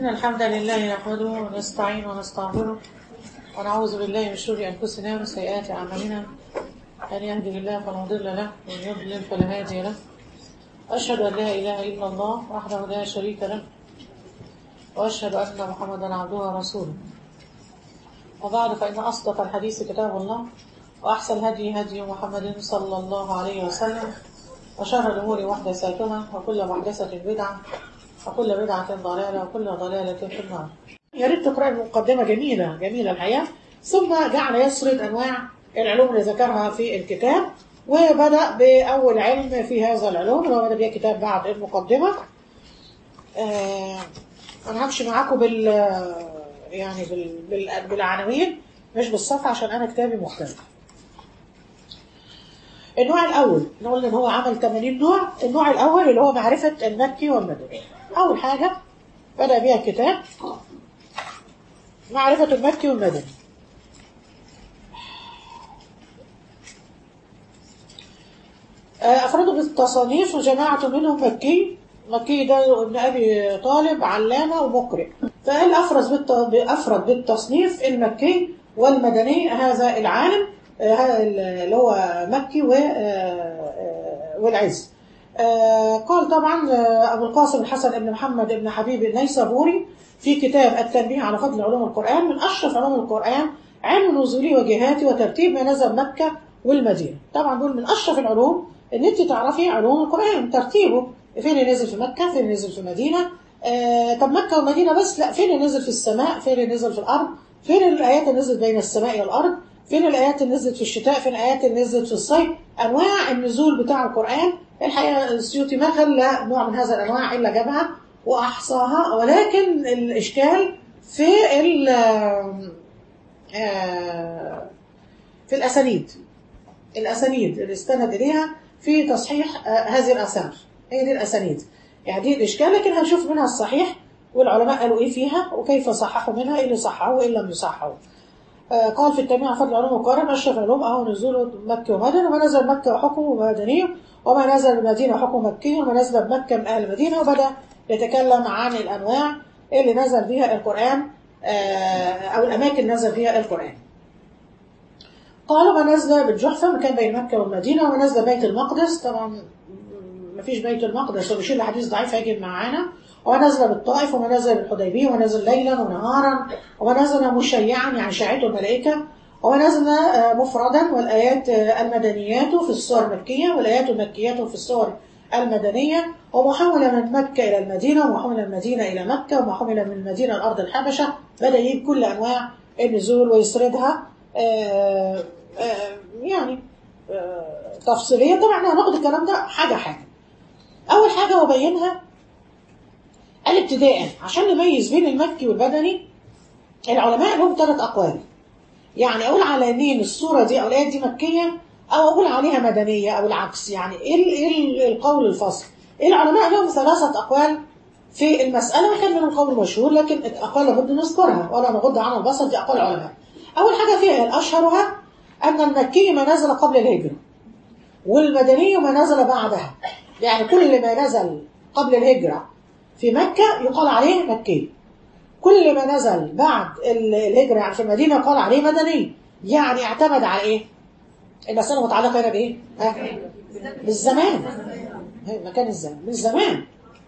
إن الحمد لله نحمده ونستعين ونستغفره ونعوذ بالله من شرور أنفسنا ومن سيئات أعمالنا من يهده الله فلا مضل له ومن يضلل فلا هادي له أشهد أن لا إله إلا الله وحده لا شريك له وأشهد أن محمدا عبده ورسوله وبعد فإن أصدق الحديث كتاب الله وأحسن الهدي هدي محمد صلى الله عليه وسلم وشر الأمور محدثاتها وكل محدثة بدعة وكل بدعة ضلالة وكل ضلالة في النار يا ريت تقرأ المقدمة جميلة جميلة الحقيقة ثم جعل يسرد أنواع العلوم اللي ذكرها في الكتاب وبدأ بأول علم في هذا العلوم اللي هو بدأ بها كتاب بعد المقدمة آه أنا همشي معاكم بال يعني بال... بال... بالعناوين مش بالصفحة عشان أنا كتابي مختلف النوع الأول نقول إن هو عمل 80 نوع النوع الأول اللي هو معرفة المكي والمدني أول حاجة بدأ بها الكتاب معرفة المكي والمدني أفردوا بالتصانيف وجماعة منهم مكي مكي ده ابن أبي طالب علامة ومقرئ فقال أفرز بالت... أفرد بالتصنيف المكي والمدني هذا العالم اللي هو مكي والعز قال طبعا أبو القاسم الحسن بن محمد بن حبيب النيسابوري في كتاب التنبيه على فضل علوم القرآن من أشرف علوم القرآن علم نزوله وجهاته وترتيب ما نزل مكة والمدينة طبعا دول من أشرف العلوم ان انت تعرفي علوم القرآن ترتيبه فين اللي نزل في مكة فين اللي نزل في مدينة آه طب مكة والمدينة بس لا فين اللي نزل في السماء فين اللي نزل في الأرض فين الآيات اللي نزلت بين السماء والأرض فين الآيات اللي نزلت في الشتاء فين الآيات اللي نزلت في الصيف أنواع النزول بتاع القرآن الحقيقة السيوطي ما خلى نوع من هذه الأنواع إلا جابها وأحصاها ولكن الإشكال في ال آه في الأسانيد الأسانيد اللي استند إليها في تصحيح آه هذه الآثار هي دي الأسانيد يعني دي الإشكال لكن هنشوف منها الصحيح والعلماء قالوا إيه فيها وكيف صححوا منها إيه اللي صححوا وإيه لم يصححوا آه قال في التنمية فضل علوم القرآن أشرف العلوم أهو نزول مكة ومدنة وما نزل مكة وحكمه مدني وما نزل المدينة حكم مكي وما نزل بمكة من أهل المدينة وبدأ يتكلم عن الأنواع اللي نزل فيها القرآن آه أو الأماكن نزل فيها القرآن قالوا ما نزل بالجحفة مكان بين مكة والمدينة وما نزل بيت المقدس طبعا ما فيش بيت المقدس وبيشيل الحديث ضعيف هيجي معانا وما نزل بالطائف وما نزل بالحديبية وما نزل ليلا ونهارا وما نزل مشيعا يعني شاعته الملائكة وما نزل مفردا والآيات المدنيات في الصور المكية والآيات المكيات في الصور المدنية ومحولة من مكة إلى المدينة ومحولة من المدينة إلى مكة ومحولة من المدينة لأرض الحبشة بدأ يجيب كل أنواع النزول ويسردها آآ آآ يعني آآ تفصيليا طبعا احنا هناخد الكلام ده حاجة حاجة أول حاجة هو بينها قال ابتداء عشان نميز بين المكي والبدني العلماء لهم ثلاث أقوال يعني أقول على إن الصورة دي أو الآيات دي مكية أو أقول عليها مدنية أو العكس يعني إيه إيه القول الفصل العلماء لهم ثلاثة أقوال في المسألة وكان من القول المشهور لكن الأقوال لابد نذكرها ولا نغض عن البصر دي أقوال العلماء أول حاجة فيها الأشهرها أن المكي ما نزل قبل الهجرة والمدني ما نزل بعدها يعني كل ما نزل قبل الهجرة في مكة يقال عليه مكي كل ما نزل بعد الهجرة يعني في المدينة يقال عليه مدني يعني اعتمد على ايه المسألة متعلقة هنا بايه ها؟ بالزمان مكان الزمان بالزمان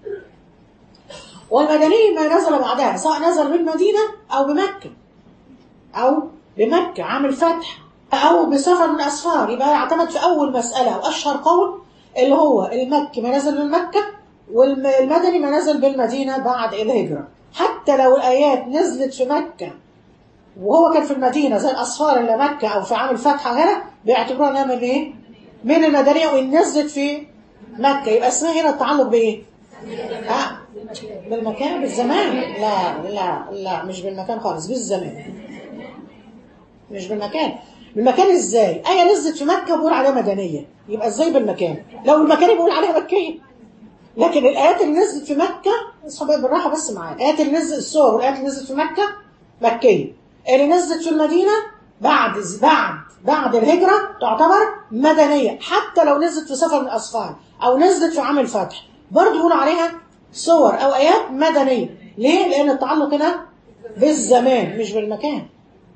والمدني ما نزل بعدها سواء نزل بالمدينة أو بمكة أو بمكة عامل فتح أو بسفر من أسفار يبقى يعتمد في أول مسألة وأشهر قول اللي هو المكي ما نزل من مكة والمدني ما نزل بالمدينة بعد الهجرة حتى لو الآيات نزلت في مكة وهو كان في المدينة زي الأسفار اللي مكة أو في عام الفتح هنا بيعتبروها انها من إيه؟ من المدنية وإن نزلت في مكة يبقى اسمها هنا التعلق بإيه؟ آه بالمكان بالزمان لا لا لا مش بالمكان خالص بالزمان مش بالمكان بالمكان ازاي آية نزلت في مكة بقول عليها مدنية يبقى ازاي بالمكان لو المكان بقول عليها مكية لكن الآيات اللي نزلت في مكة اصحى بالراحة بس معايا الآيات اللي نزلت الصور والآيات اللي نزلت في مكة مكية اللي نزلت في المدينة بعد بعد بعد الهجرة تعتبر مدنية حتى لو نزلت في سفر من الأسفار أو نزلت في عام الفتح برضه بيقولوا عليها صور أو آيات مدنية ليه؟ لأن التعلق هنا بالزمان مش بالمكان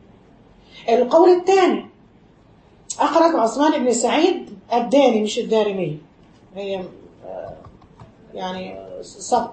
القول الثاني أخرج عثمان بن سعيد الداني مش الدارمي هي آه، يعني سبق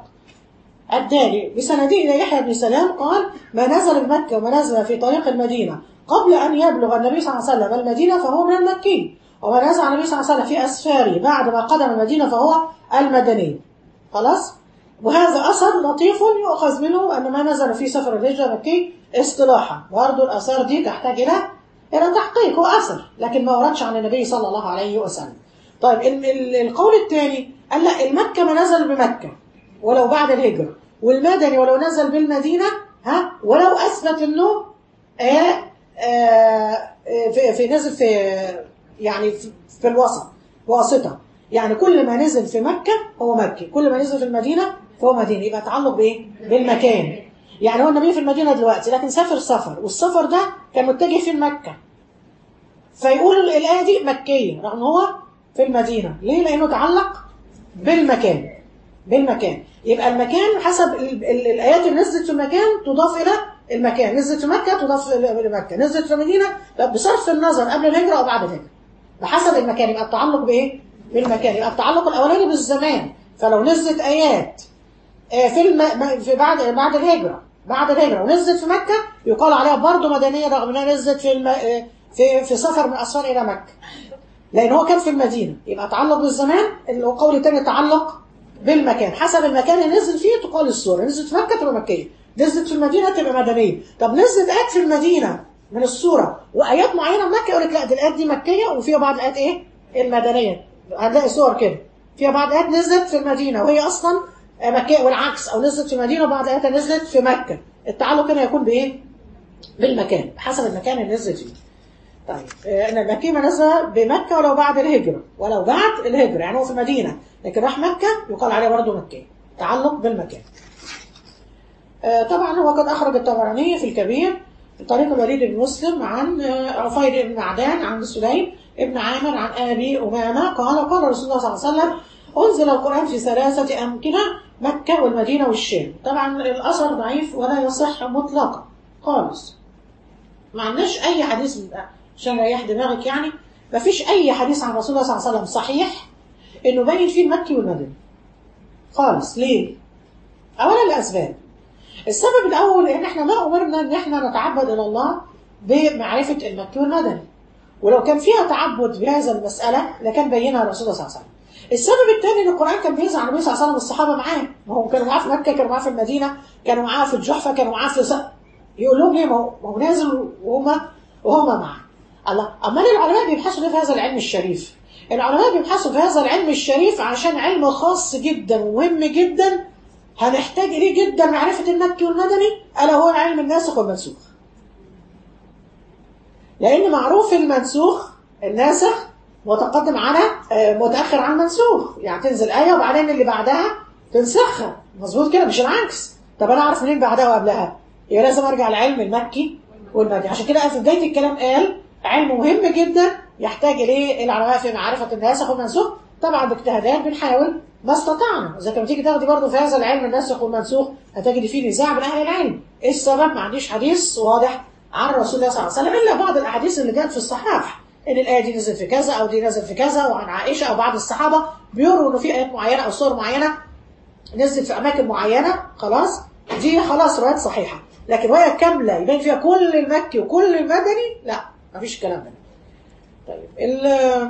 الداني بسنده إلى يحيى بن سلام قال ما نزل بمكة وما نزل في طريق المدينة قبل أن يبلغ النبي صلى الله عليه وسلم المدينة فهو من المكي وما نزل النبي صلى الله عليه وسلم في أسفاره بعد ما قدم المدينة فهو المدني خلاص وهذا أثر لطيف يؤخذ منه أن ما نزل في سفر الهجرة مكي اصطلاحا برضه الآثار دي تحتاج إلى إلى تحقيق هو أثر لكن ما وردش عن النبي صلى الله عليه وسلم طيب ال- ال- القول الثاني قال لا المكة ما نزل بمكة ولو بعد الهجرة والمدني ولو نزل بالمدينة ها ولو أثبت إنه آه آه في, في نزل في يعني في, في الوسط واسطة يعني كل ما نزل في مكة هو مكي كل ما نزل في المدينة فهو مديني يبقى تعلق بإيه؟ بالمكان يعني هو النبي في المدينة دلوقتي لكن سافر سفر والسفر ده كان متجه في مكة فيقول الآية دي مكية رغم هو في المدينة ليه؟ لأنه تعلق بالمكان بالمكان يبقى المكان حسب ال ال الآيات اللي نزلت في المكان تضاف إلى المكان نزلت في مكة تضاف إلى مكة نزلت في المدينة بصرف النظر قبل الهجرة أو بعد الهجرة بحسب المكان يبقى التعلق بإيه؟ بالمكان يبقى التعلق الأولاني بالزمان فلو نزلت آيات آه، في الم... م- في بعد بعد الهجرة بعد الهجرة ونزلت في مكة يقال عليها برضه مدنية رغم انها نزلت في الم... آه، في في سفر من أسفار إلى مكة لأن هو كان في المدينة يبقى تعلق بالزمان اللي هو قول تاني تعلق بالمكان حسب المكان اللي نزل فيه تقال السورة نزلت في مكة تبقى مكية نزلت في المدينة تبقى مدنية طب نزلت آيات في المدينة من السورة وآيات معينة في مكة يقول لك لا دي الآيات دي مكية وفيها بعض الآيات إيه المدنية هنلاقي صور كده فيها بعض الآيات نزلت في المدينة وهي أصلا مكية والعكس أو نزلت في المدينة وبعض الآيات نزلت في مكة التعلق هنا يكون بإيه بالمكان حسب المكان اللي نزلت فيه طيب آه، ان المكي ما نزل بمكة ولو بعد الهجرة ولو بعد الهجرة يعني هو في المدينة لكن راح مكة يقال عليه برضه مكي تعلق بالمكان آه، طبعا هو قد أخرج الطبراني في الكبير من طريق الوليد بن مسلم عن آه، عفير بن معدان عن سليم بن عامر عن أبي أمامة قال قال رسول الله صلى الله عليه وسلم أنزل القرآن في ثلاثة أمكنة مكة والمدينة والشام طبعا الأثر ضعيف ولا يصح مطلقا خالص ما عندناش أي حديث من ده عشان ريح دماغك يعني ما فيش أي حديث عن رسول الله صلى الله عليه وسلم صحيح إنه باين فيه المكي والمدني خالص ليه؟ أولا لأسباب السبب الأول إن إحنا ما أمرنا إن إحنا نتعبد إلى الله بمعرفة المكي والمدني ولو كان فيها تعبد بهذا المسألة لكان بينها الرسول صلى الله عليه وسلم السبب الثاني ان القران كان بينزل على النبي صلى الله عليه وسلم والصحابه معاه ما هم كانوا معاه في مكه كانوا معاه في المدينه كانوا معاه في الجحفه كانوا معاه في س... يقول لهم ليه ما هو ما هو نازل وهم وهم معاه الله امال العلماء بيبحثوا ليه في هذا العلم الشريف العلماء بيبحثوا في هذا العلم الشريف عشان علم خاص جدا ومهم جدا هنحتاج اليه جدا معرفه المكي والمدني الا هو علم الناسخ والمنسوخ لان معروف المنسوخ الناسخ متقدم على آه، متاخر عن المنسوخ يعني تنزل ايه وبعدين اللي بعدها تنسخها مظبوط كده مش العكس طب انا اعرف منين بعدها وقبلها يبقى لازم ارجع لعلم المكي والمدني عشان كده في بدايه الكلام قال علم مهم جدا يحتاج اليه العلماء في معرفه الناسخ والمنسوخ طبعا باجتهادات بنحاول ما استطعنا اذا كنت تيجي تاخدي برضه في هذا العلم الناسخ والمنسوخ هتجدي فيه نزاع بين اهل العلم ايه السبب ما عنديش حديث واضح عن رسول الله صلى الله عليه وسلم الا بعض الاحاديث اللي جاءت في الصحاح ان الايه دي نزلت في كذا او دي نزلت في كذا وعن عائشه او بعض الصحابه بيروا انه في ايات معينه او سور معينه نزلت في اماكن معينه خلاص دي خلاص روايات صحيحه لكن روايه كامله يبين فيها كل المكي وكل المدني لا مفيش الكلام ده طيب ال-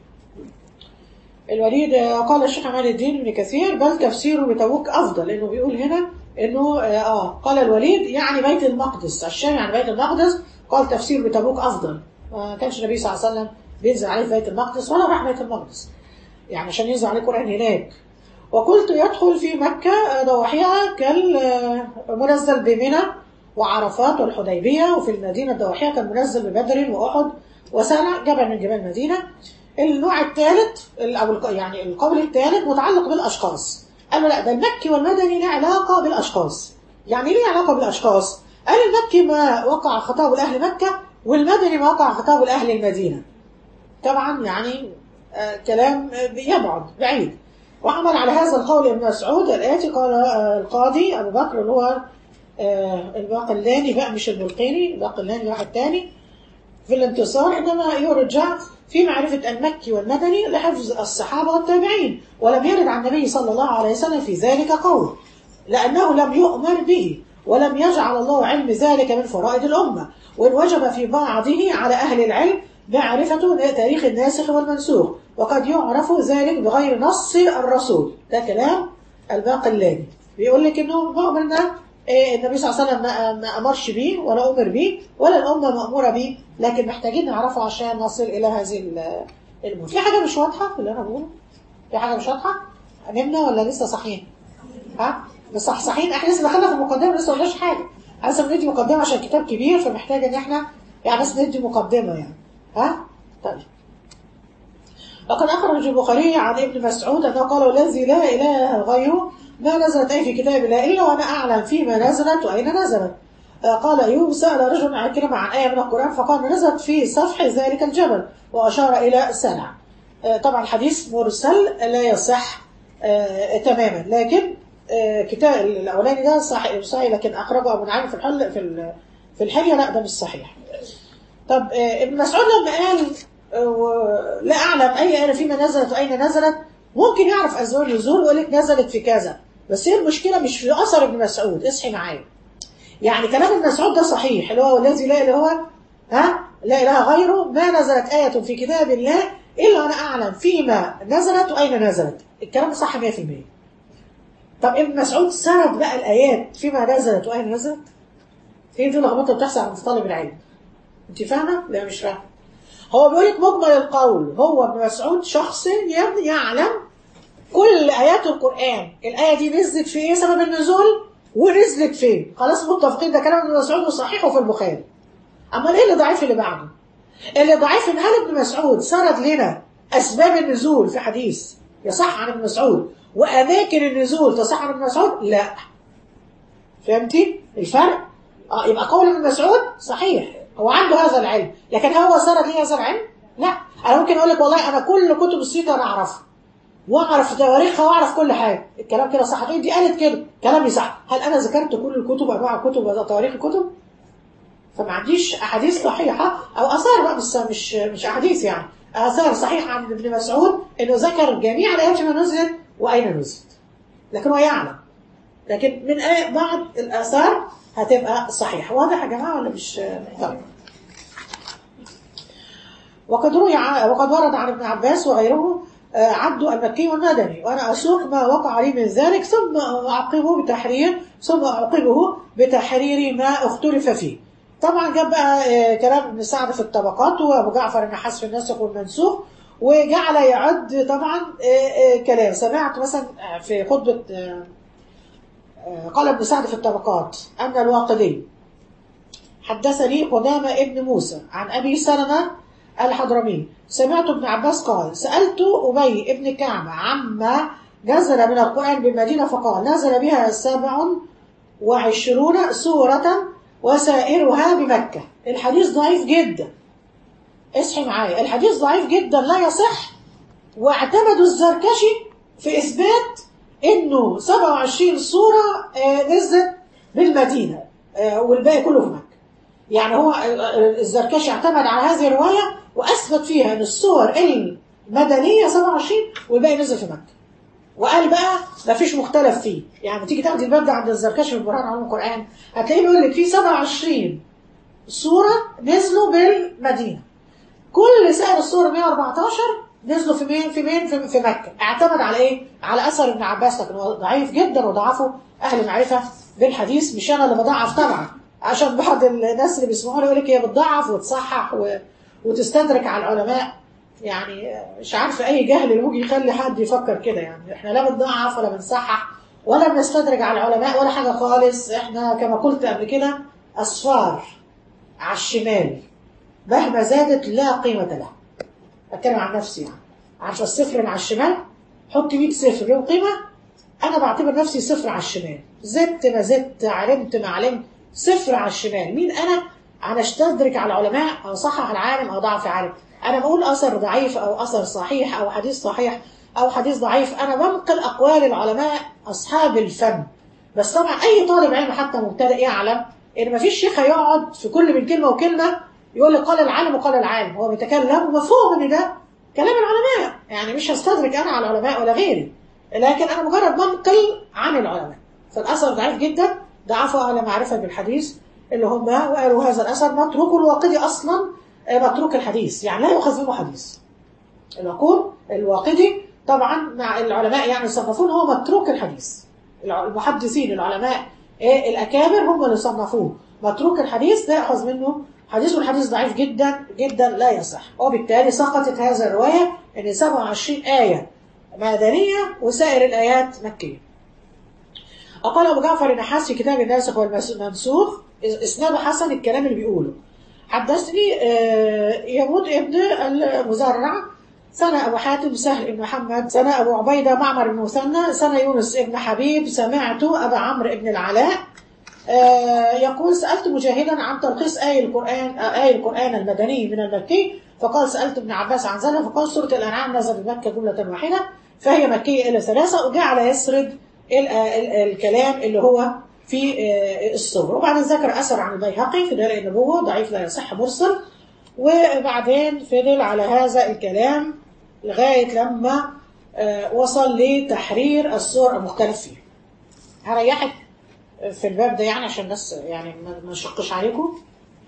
الوليد قال الشيخ عماد الدين بن كثير بل تفسيره بتبوك افضل لانه بيقول هنا انه اه قال الوليد يعني بيت المقدس الشام يعني بيت المقدس قال تفسير بتبوك افضل ما كانش النبي صلى الله عليه وسلم بينزل عليه في بيت المقدس ولا راح بيت المقدس يعني عشان ينزل عليه القران هناك وقلت يدخل في مكة ضواحيها كالمنزل بمنى وعرفات والحديبية وفي المدينة الضواحية كان منزل ببدر وأحد وسنة جبل من جبال المدينة النوع الثالث أو الق- يعني القول الثالث متعلق بالأشخاص قالوا لا ده المكي والمدني له علاقة بالأشخاص يعني ليه علاقة بالأشخاص قال المكي ما وقع خطاب لأهل مكة والمدني ما وقع خطاب لأهل المدينة طبعا يعني آه كلام آه، يبعد بعيد وعمل على هذا القول ابن مسعود الآتي قال آه، القاضي أبو بكر اللي هو آه، الباقلاني بقى مش البلقيني الباقلاني واحد تاني في الانتصار إنما يرجع في معرفة المكي والمدني لحفظ الصحابة والتابعين ولم يرد عن النبي صلى الله عليه وسلم في ذلك قول لأنه لم يؤمر به ولم يجعل الله علم ذلك من فرائض الأمة وإن وجب في بعضه على أهل العلم معرفة تاريخ الناسخ والمنسوخ وقد يعرف ذلك بغير نص الرسول ده كلام الباقلاني بيقول لك انه مؤمن ده إيه، النبي صلى الله عليه وسلم ما- ما امرش بيه ولا امر بيه ولا الامه ماموره بيه لكن محتاجين نعرفه عشان نصل الى هذه ال- الامور في حاجه مش واضحه في اللي انا بقوله في حاجه مش واضحه نمنا ولا لسه صاحيين ها بس صح صحيح احنا لسه دخلنا في المقدمه لسه ما قلناش حاجه لسه بندي مقدمه عشان كتاب كبير فمحتاج ان احنا يعني بس ندي مقدمه يعني ها طيب لقد أخرج البخاري عن ابن مسعود أنه قال والذي لا إله غيره ما نزلت أي في كتاب الله إلا وأنا أعلم فيما نزلت وأين نزلت آه، قال أيوب سأل رجل عن كلمة عن آية من القرآن فقال نزلت في سفح ذلك الجبل وأشار إلى سنع آه، طبعا الحديث مرسل لا يصح آه، تماما لكن آه، كتاب الأولاني ده صحيح صحيح لكن أخرجه أبو نعيم في الحل في ال- في الحلية لا ده مش صحيح طب آه، ابن مسعود لما قال آه، و- لا اعلم اي ايه فيما نزلت واين نزلت ممكن يعرف ازواج النزول ويقول لك نزلت في كذا بس هي المشكله مش في اثر ابن مسعود اصحي معايا يعني كلام ابن مسعود ده صحيح اللي هو الذي لا اله هو ها لا اله غيره ما نزلت ايه في كتاب الله الا انا اعلم فيما نزلت واين نزلت الكلام ده صح 100% طب ابن مسعود سرد بقى الايات فيما نزلت واين نزلت هي دي لخبطه بتحصل عند طالب العلم انت فاهمه؟ لا مش فاهمه هو بيقول لك مجمل القول هو ابن مسعود شخص يبني يعلم كل ايات القران الايه دي نزلت في ايه سبب النزول ونزلت فين خلاص متفقين ده كلام ابن مسعود وصحيح وفي البخاري امال ايه اللي ضعيف اللي بعده اللي ضعيف ان هل ابن مسعود سرد لنا اسباب النزول في حديث يصح عن ابن مسعود واماكن النزول تصح عن ابن مسعود لا فهمتي الفرق اه يبقى قول ابن مسعود صحيح هو عنده هذا العلم لكن هو سرد لي هذا العلم لا انا ممكن اقول لك والله انا كل كتب السيره انا اعرفها واعرف تواريخها واعرف كل حاجه الكلام كده صح هتقول دي قالت كده كلامي صح هل انا ذكرت كل الكتب انواع الكتب وتواريخ الكتب فما عنديش احاديث صحيحه او اثار بقى بس مش مش احاديث يعني اثار صحيحه عن ابن مسعود انه ذكر جميع الايات ما نزلت واين نزلت لكن هو يعلم لكن من آية بعض الآثار هتبقى صحيحة واضح يا جماعة ولا مش طيب وقد روي ع- وقد ورد عن ابن عباس وغيره آه، عبد المكي والمدني وأنا أسوق ما وقع لي من ذلك ثم أعقبه بتحرير ثم أعقبه بتحرير ما اختلف فيه طبعا جاب بقى آه، كلام ابن سعد في الطبقات وابو جعفر النحاس في الناسخ والمنسوخ وجعل يعد طبعا آه، آه، كلام سمعت مثلا آه، في خطبه آه، آه، قال ابن سعد في الطبقات أن الواقدي حدثني قدامة ابن موسى عن أبي سلمة الحضرمي سمعت ابن عباس قال سألت أبي ابن كعب عما نزل من القرآن بالمدينة فقال نزل بها سبع وعشرون سورة وسائرها بمكة الحديث ضعيف جدا اصحي معايا الحديث ضعيف جدا لا يصح واعتمدوا الزركشي في إثبات إنه 27 سورة آه، نزلت بالمدينة آه، والباقي كله في مكة يعني هو الزركشي اعتمد على هذه الرواية وأثبت فيها إن السور المدنية 27 والباقي نزل في مكة وقال بقى ما فيش مختلف فيه يعني تيجي تاخدي الباب ده عند الزركشي في القرآن علوم القرآن هتلاقيه بيقول لك في 27 سورة نزلوا بالمدينة كل سائر السور 114 نزلوا في مين في مين في, في مكة اعتمد على ايه على اثر ابن عباس لكن هو ضعيف جدا وضعفه اهل المعرفة بالحديث مش انا اللي بضعف طبعا عشان بعض الناس اللي بيسمعوني يقول لك هي بتضعف وتصحح و... وتستدرك على العلماء يعني مش عارفه اي جهل اللي ممكن يخلي حد يفكر كده يعني احنا لا بنضعف ولا بنصحح ولا بنستدرك على العلماء ولا حاجه خالص احنا كما قلت قبل كده اصفار على الشمال مهما زادت لا قيمه لها اتكلم عن نفسي يعني عارفه الصفر اللي على الشمال حط 100 صفر له قيمه انا بعتبر نفسي صفر على الشمال زدت ما زدت علمت ما علمت صفر على الشمال مين انا انا استدرك على العلماء او صحح العالم او ضعف عالم انا بقول اثر ضعيف او اثر صحيح او حديث صحيح أو حديث ضعيف أنا بنقل أقوال العلماء أصحاب الفن بس طبعا أي طالب علم حتى مبتدئ يعلم إن مفيش شيخ هيقعد في كل من كلمة وكلمة يقول لي قال العالم وقال العالم هو بيتكلم ومفهوم إن ده كلام العلماء يعني مش هستدرك أنا على العلماء ولا غيري لكن أنا مجرد بنقل عن العلماء فالأثر ضعيف جدا ضعفوا أهل معرفة بالحديث اللي هم وقالوا هذا الأثر متروك الواقدي أصلا متروك الحديث يعني لا يؤخذ منه حديث العقول الواقدي طبعا مع العلماء يعني يصنفون هو متروك الحديث المحدثين العلماء إيه الأكابر هم اللي صنفوه متروك الحديث لا يأخذ منه حديث والحديث ضعيف جدا جدا لا يصح وبالتالي سقطت هذه الرواية ان 27 آية مدنية وسائر الآيات مكية وقال أبو جعفر النحاس في كتاب الناسخ والمنسوخ إسناد حسن الكلام اللي بيقوله حدثني يمود ابن المزرع سنة أبو حاتم سهل بن محمد سنة أبو عبيدة معمر بن مثنى سنة يونس بن حبيب سمعت أبا عمرو بن العلاء يقول سألت مجاهدا عن تلخيص آية القرآن آية القرآن المدني من المكي فقال سألت ابن عباس عن ذلك فقال سورة الأنعام نزل بمكة جملة واحدة فهي مكية إلى ثلاثة وجعل يسرد الكلام اللي هو في السور وبعدين ذكر أثر عن البيهقي في دلائل النبوة ضعيف لا يصح مرسل وبعدين فضل على هذا الكلام لغاية لما وصل لتحرير السور المختلف فيه هريحك في الباب ده يعني عشان الناس يعني ما نشقش عليكم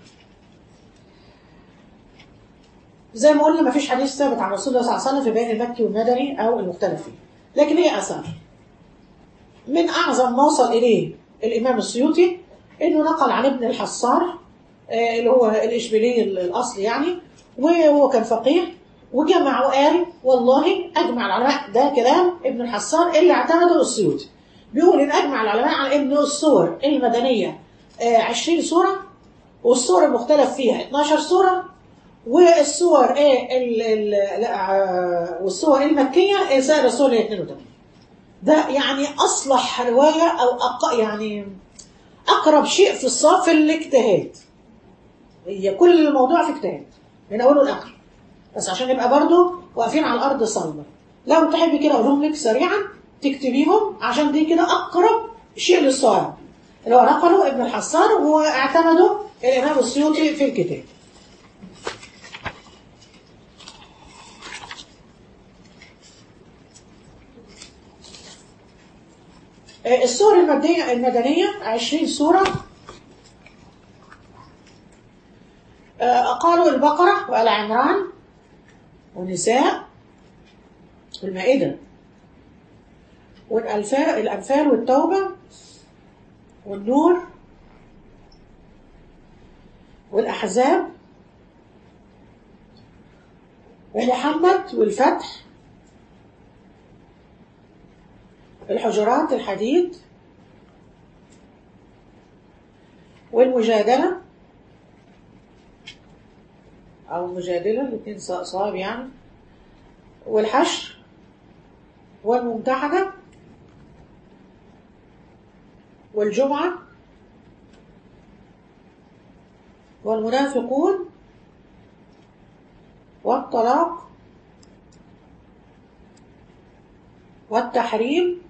زي ما قلنا ما فيش حديث ثابت عن رسول الله صلى الله عليه وسلم في بين المكي والمدني او المختلف فيه لكن هي اثار من اعظم ما وصل اليه الامام السيوطي انه نقل عن ابن الحصار اللي هو الاشبيلي الاصلي يعني وهو كان فقيه وجمع وقال والله اجمع العلماء ده كلام ابن الحصار اللي اعتمده السيوطي بيقول ان اجمع العلماء على ان الصور المدنيه 20 سوره والصور المختلف فيها 12 سوره والصور ايه ال ال والصور المكيه سائر الصور 82 ده يعني اصلح روايه او أق يعني اقرب شيء في الصف في الاجتهاد هي كل الموضوع في اجتهاد من اوله لاخره بس عشان نبقى برضه واقفين على الارض صلبه لو تحبي كده اقولهم لك سريعا تكتبيهم عشان دي كده اقرب شيء للصواب اللي هو نقله ابن الحصار واعتمده الامام السيوطي في الكتاب السور المدنية المدنية 20 سورة قالوا البقرة وآل عمران والنساء والمائدة والأنفال الأنفال والتوبة والنور والأحزاب ومحمد والفتح الحجرات الحديد والمجادلة أو المجادلة الاثنين صواب يعني والحشر والممتحنة والجمعة والمنافقون والطلاق والتحريم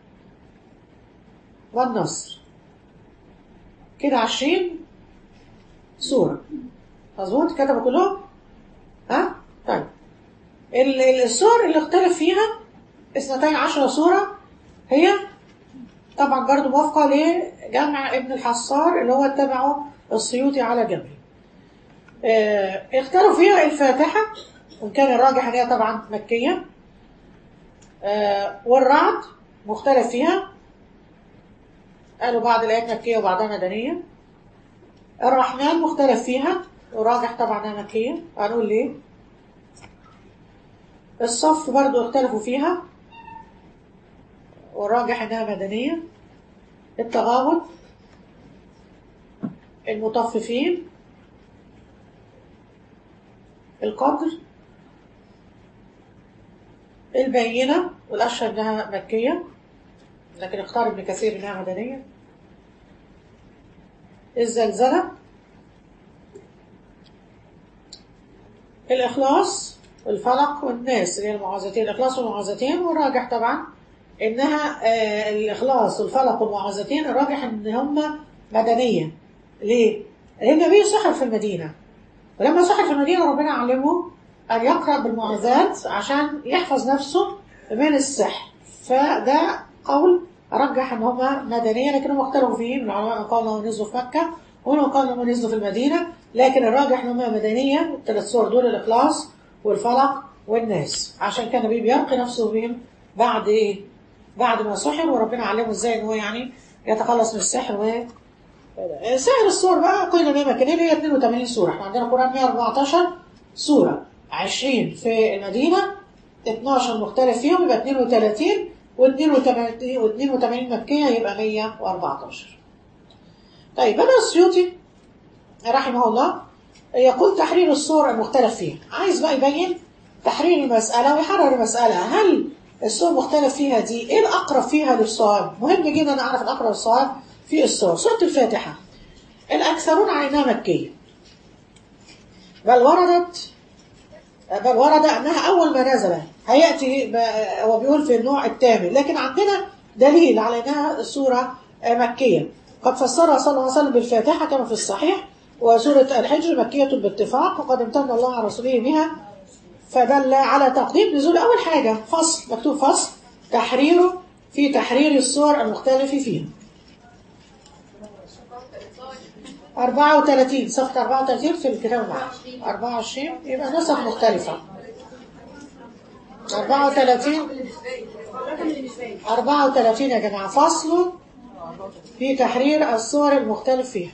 والنصر كده عشرين سورة مظبوط كتبوا كلهم ها طيب السور اللي اختلف فيها اثنتين عشرة سورة هي طبعا برضو موافقة لجمع ابن الحصار اللي هو اتبعه السيوطي على جمعه اه اختاروا فيها الفاتحة وان كان الراجح ان هي طبعا مكية اه والرعد مختلف فيها قالوا بعض الآيات مكية وبعضها مدنية الرحمن مختلف فيها وراجح طبعا انها مكية هنقول ليه الصف برضو اختلفوا فيها والراجح انها مدنية التغابن المطففين القدر البينة والأشهر انها مكية لكن اختار ابن كثير انها مدنية الزلزلة الإخلاص الفلق والناس اللي هي المعوذتين الإخلاص والمعوذتين والراجح طبعا إنها آه الإخلاص والفلق والمعوذتين الراجح إن هم مدنية ليه؟ لأن النبي سحر في المدينة ولما سحر في المدينة ربنا علمه أن يقرأ بالمعوذات عشان يحفظ نفسه من السحر فده قول رجح ان هما مدنيه لكنهم اختلفوا فيه من العلماء قالوا انهم نزلوا في مكه ومنهم قالوا انهم نزلوا في المدينه لكن الراجح ان هما مدنيه الثلاث سور دول الاخلاص والفلق والناس عشان كان النبي بيرقي نفسه بهم بعد ايه؟ بعد ما سحر وربنا علمه ازاي ان هو يعني يتخلص من السحر و سائر السور بقى قيل ان مكانين هي 82 سوره احنا عندنا قران 114 سوره 20 في المدينه 12 مختلف فيهم يبقى 32 و82 مكية يبقى 114 طيب بدأ السيوطي رحمه الله يقول تحرير الصور المختلف فيها عايز بقى يبين تحرير المسألة ويحرر المسألة هل الصور مختلف فيها دي ايه الأقرب فيها للصواب مهم جدا نعرف الأقرب للصواب في الصور سورة الفاتحة الأكثرون على إنها مكية بل وردت بل ورد أنها أول ما نزل هيأتي هو بيقول في النوع الثامن لكن عندنا دليل على أنها سورة مكية قد فسرها صلى الله عليه وسلم بالفاتحة كما في الصحيح وسورة الحجر مكية باتفاق وقد امتن الله على رسوله بها فدل على تقديم نزول أول حاجة فصل مكتوب فصل تحريره في تحرير الصور المختلفة فيها 34 صفحة 34 في الكتاب معاك 24 يبقى نسخ مختلفة 34 34 يا جماعة فصل في تحرير الصور المختلف فيها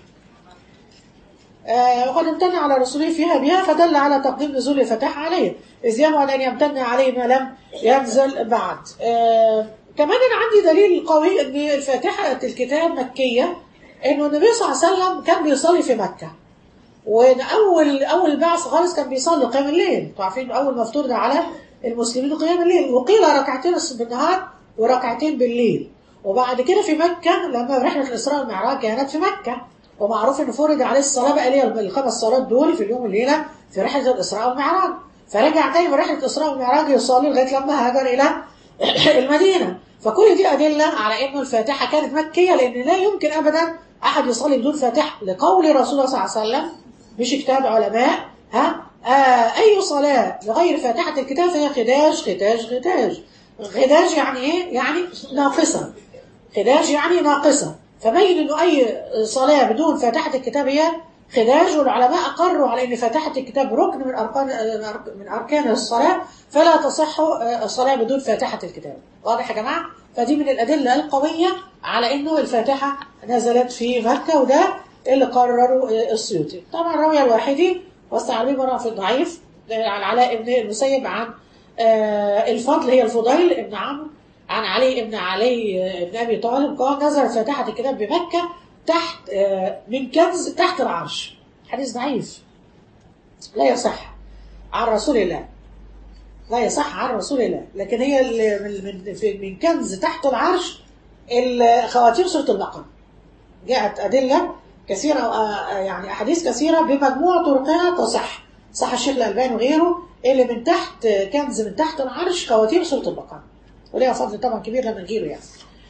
آه وقد امتن على رسوله فيها بها فدل على تقديم نزول الفتاح عليه إذ يمعن أن يمتن عليه ما لم ينزل بعد آه كمان أنا عندي دليل قوي أن الفاتحة الكتاب مكية انه النبي صلى الله عليه وسلم كان بيصلي في مكة وان اول اول بعث خالص كان بيصلي قيام الليل انتوا عارفين اول ما افترض على المسلمين قيام الليل وقيل ركعتين بالنهار وركعتين بالليل وبعد كده في مكة لما رحلة الإسراء والمعراج كانت في مكة ومعروف ان فرض عليه الصلاة بقى ليه الخمس صلوات دول في اليوم والليلة في رحلة الإسراء والمعراج فرجع تاني من رحلة الإسراء والمعراج يصلي لغاية لما هاجر إلى المدينة فكل دي أدلة على إنه الفاتحة كانت مكية لأن لا يمكن أبدا أحد يصلي بدون فاتحة لقول رسول الله صلى الله عليه وسلم مش كتاب علماء ها آه أي صلاة بغير فاتحة الكتاب فهي خداج خداج خداج خداج يعني إيه؟ يعني ناقصة خداج يعني ناقصة فبين إنه أي صلاة بدون فاتحة الكتاب هي خداج والعلماء أقروا على أن فاتحة الكتاب ركن من أركان من أركان الصلاة فلا تصح الصلاة بدون فاتحة الكتاب واضح يا جماعة؟ فدي من الأدلة القوية على أنه الفاتحة نزلت في مكة وده اللي قرروا السيوطي طبعا روي الواحدي واستعليه مرة في الضعيف عن علاء بن المسيب عن الفضل هي الفضيل ابن عمرو عن علي ابن علي ابن أبي طالب قال نزلت فاتحة الكتاب بمكة تحت من كنز تحت العرش حديث ضعيف لا يصح عن رسول الله لا يصح عن رسول الله لكن هي من من كنز تحت العرش خواتيم سورة البقرة جاءت أدلة كثيرة يعني أحاديث كثيرة بمجموع طرقها تصح صح الشيخ الألباني وغيره اللي من تحت كنز من تحت العرش خواتيم سورة البقرة وليها فضل طبعا كبير لما نجيله يعني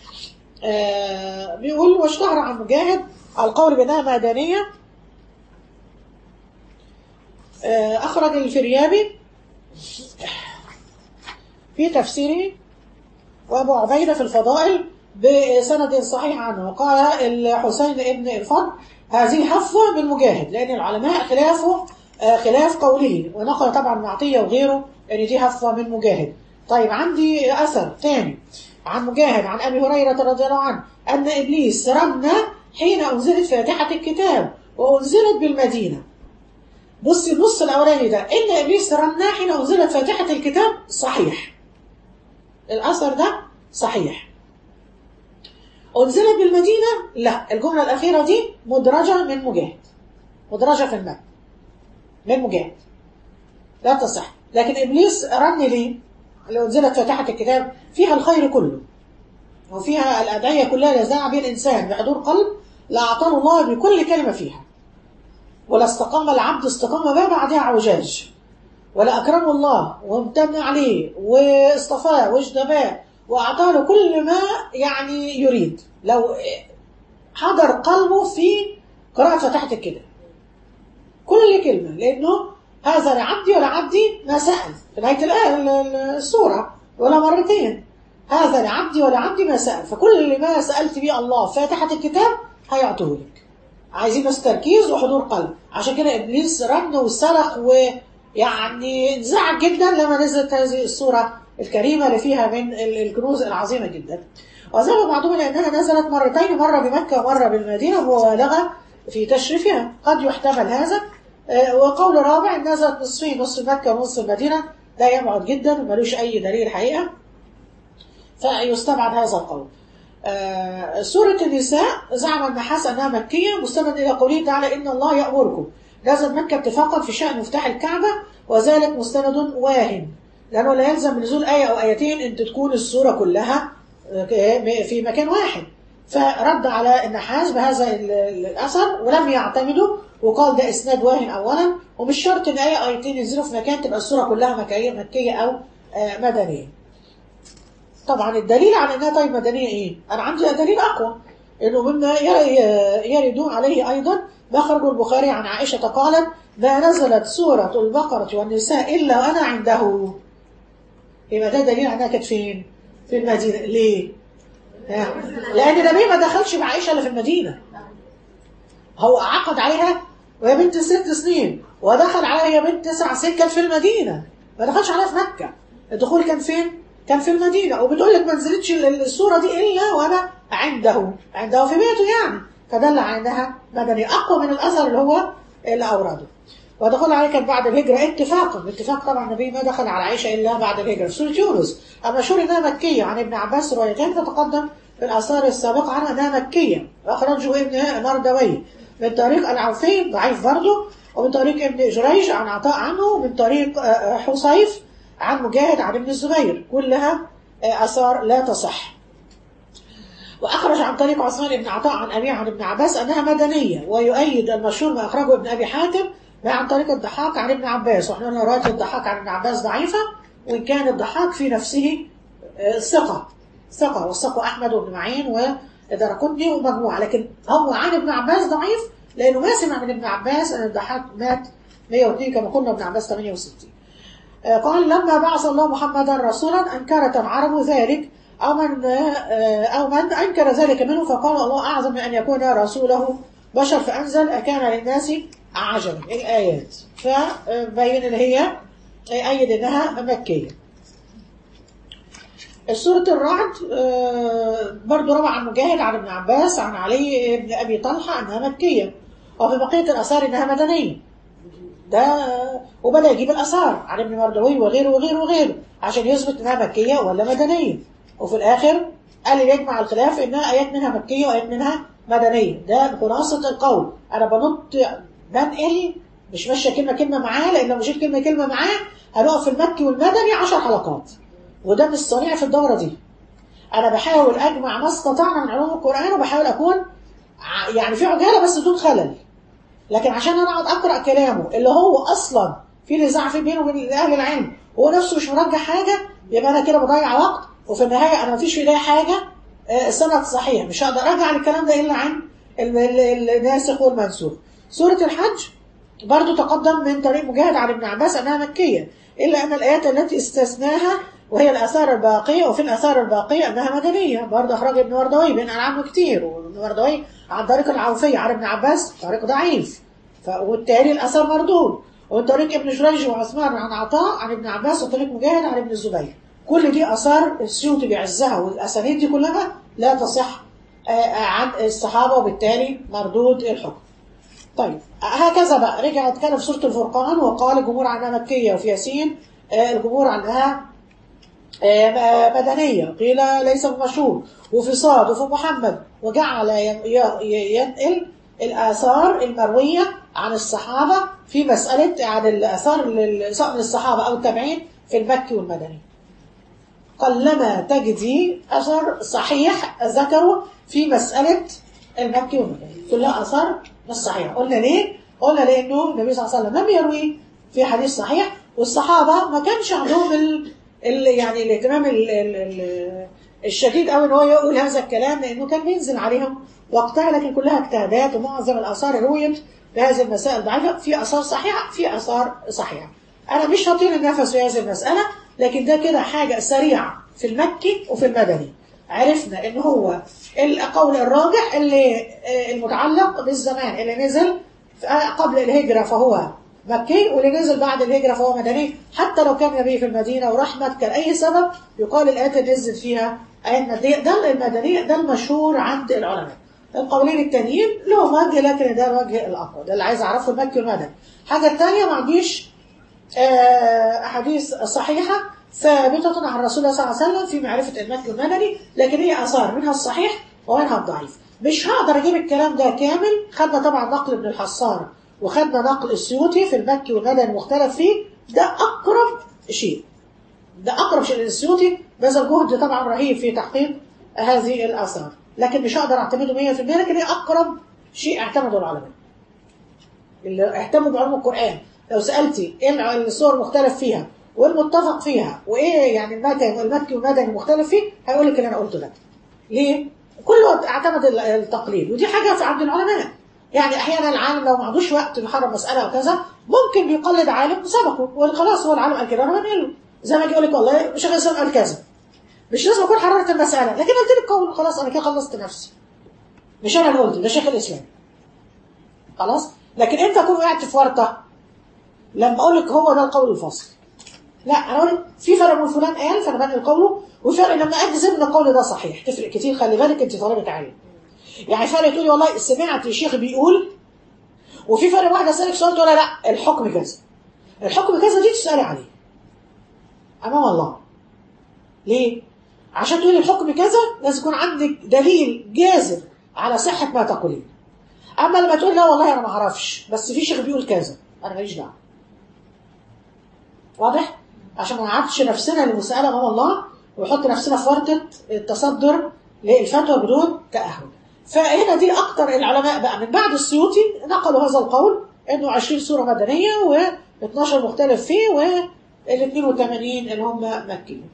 آه بيقول واشتهر عن مجاهد القول بأنها مدنية آه أخرج الفريابي في تفسيره وأبو عبيدة في الفضائل بسند صحيح عنه قال الحسين ابن الفضل هذه حفوة من مجاهد لأن العلماء خلافه آه خلاف قوله ونقل طبعا معطية وغيره أن دي حفوة من مجاهد طيب عندي أثر ثاني عن مجاهد عن أبي هريرة رضي الله عنه أن إبليس رن حين أنزلت فاتحة الكتاب وأنزلت بالمدينة بصي النص الأولاني ده إن إبليس رن حين أنزلت فاتحة الكتاب صحيح الأثر ده صحيح أنزلت بالمدينة لا الجملة الأخيرة دي مدرجة من مجاهد مدرجة في الماء من مجاهد لا تصح لكن إبليس رن ليه اللي أنزلت فاتحة الكتاب فيها الخير كله وفيها الأدعية كلها يزدع بها الإنسان بحضور قلب لأعطاه الله بكل كلمة فيها ولا استقام العبد استقام ما بعدها عوجاج ولا أكرمه الله وامتن عليه واصطفاه واجتباه وأعطاه له كل ما يعني يريد لو حضر قلبه في قراءة فاتحة الكتاب كل كلمة لأنه هذا لعبدي ولعبدي ما سأل في نهاية الآية السورة ولا مرتين هذا لعبدي ولعبدي ما سأل فكل ما سألت به الله فاتحة الكتاب هيعطوه لك عايزين بس تركيز وحضور قلب عشان كده إبليس رن وصرخ ويعني انزعج جدا لما نزلت هذه السورة الكريمة اللي فيها من الكنوز العظيمة جدا وذهب بعضهم إلى أنها نزلت مرتين مرة بمكة ومرة بالمدينة مبالغة في تشريفها قد يحتمل هذا وقول رابع نزلت نصفين نصف مكة ونصف المدينة ده يبعد جدا وملوش أي دليل حقيقة فيستبعد هذا القول آه سورة النساء زعم النحاس أنها مكية مستند إلى قوله تعالى إن الله يأمركم نزلت مكة اتفاقا في شأن مفتاح الكعبة وذلك مستند واهن لأنه لا يلزم من نزول آية أو آيتين أن تكون السورة كلها في مكان واحد فرد على النحاس بهذا الأثر ولم يعتمدوا وقال ده إسناد واهن أولا ومش شرط إن آية آيتين ينزلوا في مكان تبقى السورة كلها مكية, مكية أو مدنية طبعا الدليل على انها طيب مدنيه ايه؟ انا عندي دليل اقوى انه مما يردون عليه ايضا ما خرج البخاري عن عائشه قالت ما نزلت سوره البقره والنساء الا وانا عنده. يبقى ده دليل انها كانت فين؟ في المدينه، ليه؟ لان النبي ما دخلش مع عائشه الا في المدينه. هو عقد عليها وهي بنت ست سنين ودخل عليها بنت تسع سنين كانت في المدينه ما دخلش عليها في مكه. الدخول كان فين؟ كان في المدينة وبتقول لك ما نزلتش الصورة دي إلا وأنا عنده عنده في بيته يعني فدل على أنها مدني أقوى من الأثر اللي هو اللي أورده ودخل عليه كان بعد الهجرة اتفاقا اتفاق طبعا النبي ما دخل على عائشة إلا بعد الهجرة في سورة يونس أما شور إنها مكية عن ابن عباس روايتين تتقدم في الآثار السابقة عنها أنها مكية وأخرجه ابن مردوي من طريق العوفي ضعيف برضه ومن طريق ابن جريج عن عطاء عنه ومن طريق حصيف عن مجاهد عن ابن الزبير كلها آثار لا تصح وأخرج عن طريق عثمان بن عطاء عن أبي عن ابن عباس أنها مدنية ويؤيد المشهور ما أخرجه ابن أبي حاتم ما عن طريق الضحاك عن ابن عباس وإحنا قلنا رواية الضحاك عن ابن عباس ضعيفة وإن كان الضحاك في نفسه ثقة ثقة والثقة أحمد وابن معين ودرقطني ومجموعة لكن هو عن ابن عباس ضعيف لأنه ما سمع من ابن عباس أن الضحاك مات 102 كما قلنا ابن عباس 68 قال لما بعث الله محمدا رسولا أنكرت العرب ذلك أو من أو من أنكر ذلك منه فقال الله أعظم من أن يكون رسوله بشر فأنزل أكان للناس عجبا الآيات فبين اللي هي أيد إنها مكية سورة الرعد برضو روى عن مجاهد عن ابن عباس عن علي بن أبي طلحة أنها مكية وفي بقية الآثار إنها مدنية ده وبدأ يجيب الآثار عن ابن مردوي وغيره وغيره وغيره عشان يثبت إنها مكية ولا مدنية وفي الآخر قال لي يجمع الخلاف إنها آيات منها مكية وآيات منها مدنية ده خلاصة القول أنا بنط بنقل مش ماشية كلمة كلمة معاه لأن لو مشيت كلمة كلمة معاه هنقف في المكي والمدني 10 حلقات وده مش صنيع في الدورة دي أنا بحاول أجمع ما استطعنا من علوم القرآن وبحاول أكون يعني في عجالة بس بدون خلل لكن عشان انا اقعد اقرا كلامه اللي هو اصلا في نزاع في بينه وبين اهل العلم هو نفسه مش مرجح حاجه يبقى انا كده بضيع وقت وفي النهايه انا مفيش في ايديا حاجه السند صحيح مش هقدر ارجع الكلام ده الا عن الناسخ والمنسوخ سوره الحج برضو تقدم من طريق مجاهد عن ابن عباس انها مكيه الا ان الايات التي استثناها وهي الاثار الباقيه وفي الاثار الباقيه انها مدنيه برضه اخرج ابن مردوي بين عنه كتير وابن مردوي عن طريق العوفية عن ابن عباس طريق ضعيف ف... والتالي الأثر مردود ومن طريق ابن جريج وعثمان عن عطاء عن ابن عباس وطريق مجاهد عن ابن الزبير كل دي أثار السيوطي بيعزها والأسانيد دي كلها لا تصح عن الصحابة وبالتالي مردود الحكم طيب هكذا بقى رجع اتكلم في سورة الفرقان وقال الجمهور عنها مكية وفي ياسين الجمهور عنها مدنية قيل ليس بمشهور وفي صاد وفي محمد وجعل ينقل الآثار المروية عن الصحابة في مسألة عن الآثار سواء من الصحابة أو التابعين في المكي والمدني قلما تجدي أثر صحيح ذكره في مسألة المكي والمدني كلها أثار مش صحيحة قلنا ليه؟ قلنا لأنه النبي صلى الله عليه وسلم لم يروي في حديث صحيح والصحابه ما كانش عندهم ال... ال... يعني الاهتمام ال... ال... ال... الشديد قوي ان هو يقول هذا الكلام لانه كان بينزل عليهم وقتها لكن كلها اجتهادات ومعظم الاثار رويت بهذه المسائل ضعيفه في اثار صحيحه في اثار صحيحه انا مش هطيل النفس في هذه المساله لكن ده كده حاجه سريعه في المكي وفي المدني عرفنا ان هو القول الراجح اللي المتعلق بالزمان اللي نزل قبل الهجره فهو مكي واللي نزل بعد الهجره فهو مدني حتى لو كان نبي في المدينه ورحمه كان اي سبب يقال الايات اللي نزل فيها ايات مدنيه ده المدنيه ده المشهور عند العلماء القولين التانيين لهم وجه لكن ده الوجه الاقوى ده اللي عايز اعرفه المكي والمدني الحاجه الثانيه ما عنديش احاديث صحيحه ثابته عن رسول الله صلى الله عليه وسلم في معرفه المكي والمدني لكن هي اثار منها الصحيح ومنها الضعيف مش هقدر اجيب الكلام ده كامل خدنا طبعا نقل ابن الحصار وخدنا نقل السيوطي في المكي والمدني المختلف فيه ده اقرب شيء ده اقرب شيء للسيوطي بذل جهد طبعا رهيب في تحقيق هذه الاثار لكن مش هقدر اعتمده 100% لكن هي اقرب شيء اعتمده العلماء اللي اهتموا بعلوم القران لو سالتي ايه الصور المختلف فيها والمتفق فيها وايه يعني المكي المكي والمدني المختلف فيه هيقول لك اللي انا قلته ده ليه؟ كله اعتمد التقليد ودي حاجه في عند العلماء يعني احيانا العالم لو ما عندوش وقت يحرم مساله او كذا ممكن بيقلد عالم سبقه وخلاص هو العالم قال كده انا بنقله زي ما يجي يقول لك والله شيخ الاسلام قال كذا مش لازم اكون حررت المساله لكن قلت لك قول خلاص انا كده خلصت نفسي مش انا اللي قلت ده شيخ الاسلام خلاص لكن انت اكون وقعت في ورطه لما اقول لك هو ده القول الفاصل لا انا اقول في فرق من فلان قال فانا بنقل قوله وفي فرق لما اجزم ان القول ده صحيح تفرق كتير خلي بالك انت طالبه علم يعني فرق تقولي والله سمعت الشيخ بيقول وفي فرق واحده اسالك سؤال تقول لا الحكم كذا الحكم كذا دي تسالي عليه امام الله ليه عشان تقولي الحكم كذا لازم يكون عندك دليل جازم على صحه ما تقولين اما لما تقول لا والله انا ما اعرفش بس في شيخ بيقول كذا انا ماليش دعوه واضح عشان ما نعرضش نفسنا للمساله امام الله ونحط نفسنا في ورطه التصدر للفتوى بدون تاهل فهنا دي اكتر العلماء بقى من بعد السيوطي نقلوا هذا القول انه 20 سوره مدنيه و12 مختلف فيه وال 82 اللي هم مكيين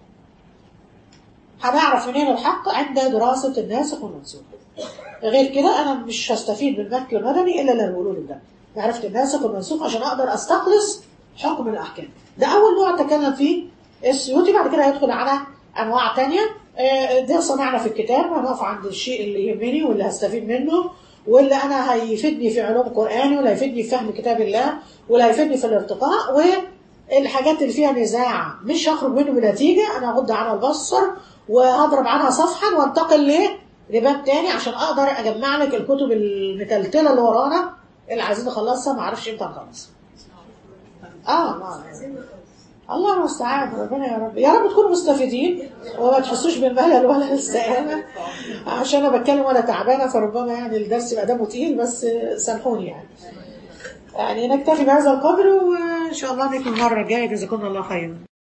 هنعرف منين الحق عند دراسه الناسخ والمنسوخ غير كده انا مش هستفيد من المكي والمدني الا اللي بقوله ده معرفه الناسخ والمنسوخ عشان اقدر استخلص حكم الاحكام ده اول نوع تكلم فيه السيوطي بعد كده هيدخل على انواع تانية ده صنعنا في الكتاب هنقف عند الشيء اللي يهمني واللي هستفيد منه واللي انا هيفيدني في علوم قراني واللي هيفيدني في فهم كتاب الله واللي هيفيدني في الارتقاء والحاجات اللي فيها نزاع مش هخرج منه بنتيجه انا هغض عنها البصر وهضرب عنها صفحا وانتقل لباب تاني عشان اقدر اجمع لك الكتب المتلتله اللي ورانا اللي عايزين نخلصها ما اعرفش امتى نخلصها اه ما الله المستعان ربنا يا رب يا رب تكونوا مستفيدين وما تحسوش بالملل ولا الاستقامة عشان انا بتكلم وانا تعبانه فربما يعني الدرس يبقى دمه تقيل بس سامحوني يعني يعني نكتفي بهذا القدر وان شاء الله نكمل المره الجايه جزاكم الله خيرا